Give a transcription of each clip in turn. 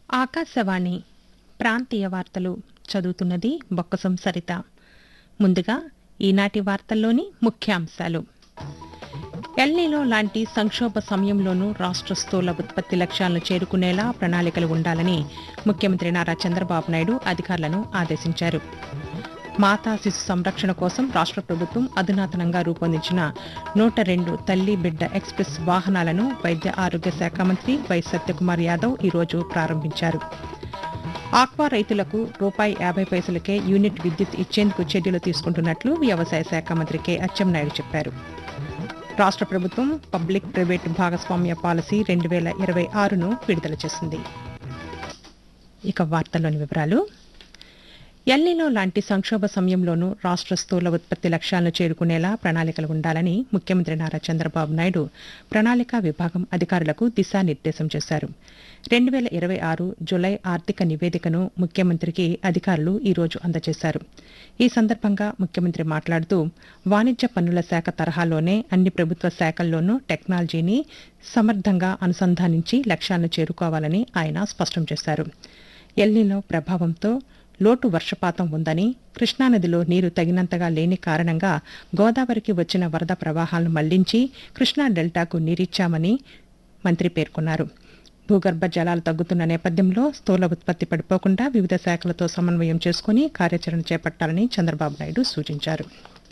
ఆకాశవాణి ప్రాంతీయ వార్తలు చదువుతున్నది బొక్కసం సరిత ముందుగా ఈనాటి వార్తల్లోని ముఖ్యాంశాలు ఎల్నీలో లాంటి సంక్షోభ సమయంలోనూ రాష్ట్ర స్థూల ఉత్పత్తి లక్ష్యాలను చేరుకునేలా ప్రణాళికలు ఉండాలని ముఖ్యమంత్రి నారా చంద్రబాబు నాయుడు అధికారులను ఆదేశించారు మాతా శిశు సంరక్షణ కోసం రాష్ట్ర ప్రభుత్వం అధునాతనంగా రూపొందించిన నూట రెండు తల్లి బిడ్డ ఎక్స్ప్రెస్ వాహనాలను వైద్య ఆరోగ్య శాఖ మంత్రి వై సత్యకుమార్ యాదవ్ ఈరోజు ప్రారంభించారు ఆక్వా రైతులకు రూపాయి యాభై పైసలకే యూనిట్ విద్యుత్ ఇచ్చేందుకు చర్యలు తీసుకుంటున్నట్లు వ్యవసాయ శాఖ మంత్రి కె అచ్చెన్నాయుడు చెప్పారు రాష్ట్ర ప్రభుత్వం పబ్లిక్ ప్రైవేట్ భాగస్వామ్య పాలసీ రెండు వేల ఇరవై ఆరును విడుదల చేసింది ఇక వార్తల్లోని వివరాలు ఎల్నిలో లాంటి సంక్షోభ సమయంలోనూ రాష్ట్ర స్థూల ఉత్పత్తి లక్ష్యాలను చేరుకునేలా ప్రణాళికలు ఉండాలని ముఖ్యమంత్రి నారా చంద్రబాబు నాయుడు ప్రణాళికా విభాగం అధికారులకు దిశానిర్దేశం చేశారు రెండు వేల ఇరవై ఆరు జులై ఆర్థిక నివేదికను ముఖ్యమంత్రికి అధికారులు ఈ రోజు అందజేశారు ఈ సందర్భంగా ముఖ్యమంత్రి మాట్లాడుతూ వాణిజ్య పన్నుల శాఖ తరహాలోనే అన్ని ప్రభుత్వ శాఖల్లోనూ టెక్నాలజీని సమర్థంగా అనుసంధానించి లక్ష్యాలను చేరుకోవాలని ఆయన స్పష్టం చేశారు ఎల్నిలో ప్రభావంతో లోటు వర్షపాతం ఉందని కృష్ణానదిలో నీరు తగినంతగా లేని కారణంగా గోదావరికి వచ్చిన వరద ప్రవాహాలను మళ్లించి కృష్ణా డెల్టాకు నీరిచ్చామని మంత్రి పేర్కొన్నారు భూగర్భ జలాలు తగ్గుతున్న నేపథ్యంలో స్థూల ఉత్పత్తి పడిపోకుండా వివిధ శాఖలతో సమన్వయం చేసుకుని కార్యాచరణ చేపట్టాలని చంద్రబాబు నాయుడు సూచించారు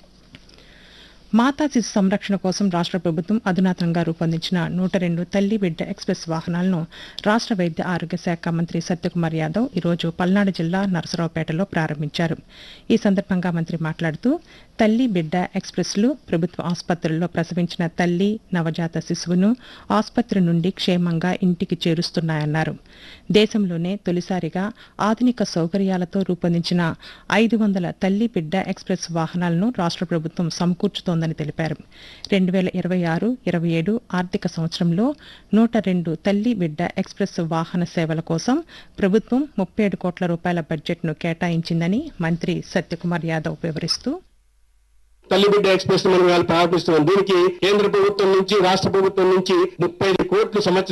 మాతా శిశు సంరక్షణ కోసం రాష్ట్ర ప్రభుత్వం అధునాతనంగా రూపొందించిన నూట రెండు తల్లి బిడ్డ ఎక్స్ప్రెస్ వాహనాలను రాష్ట్ర వైద్య ఆరోగ్య శాఖ మంత్రి సత్యకుమార్ యాదవ్ ఈరోజు పల్నాడు జిల్లా నరసరావుపేటలో ప్రారంభించారు ఈ సందర్భంగా మంత్రి మాట్లాడుతూ తల్లి బిడ్డ ఎక్స్ప్రెస్లు ప్రభుత్వ ఆసుపత్రుల్లో ప్రసవించిన తల్లి నవజాత శిశువును ఆసుపత్రి నుండి క్షేమంగా ఇంటికి చేరుస్తున్నాయన్నారు దేశంలోనే తొలిసారిగా ఆధునిక సౌకర్యాలతో రూపొందించిన ఐదు వందల తల్లి బిడ్డ ఎక్స్ప్రెస్ వాహనాలను రాష్ట్ర ప్రభుత్వం సమకూర్చుతోందని తెలిపారు రెండు వేల ఇరవై ఆరు ఇరవై ఏడు ఆర్థిక సంవత్సరంలో నూట రెండు తల్లి బిడ్డ ఎక్స్ప్రెస్ వాహన సేవల కోసం ప్రభుత్వం ముప్పై ఏడు కోట్ల రూపాయల బడ్జెట్ను కేటాయించిందని మంత్రి సత్యకుమార్ యాదవ్ వివరిస్తూ తల్లి బిడ్డ ఎక్స్ప్రెస్ మనం ఇవాళ ప్రారంభిస్తున్నాం దీనికి కేంద్ర ప్రభుత్వం నుంచి రాష్ట్ర ప్రభుత్వం నుంచి ముప్పై కోట్లు సంవత్సరం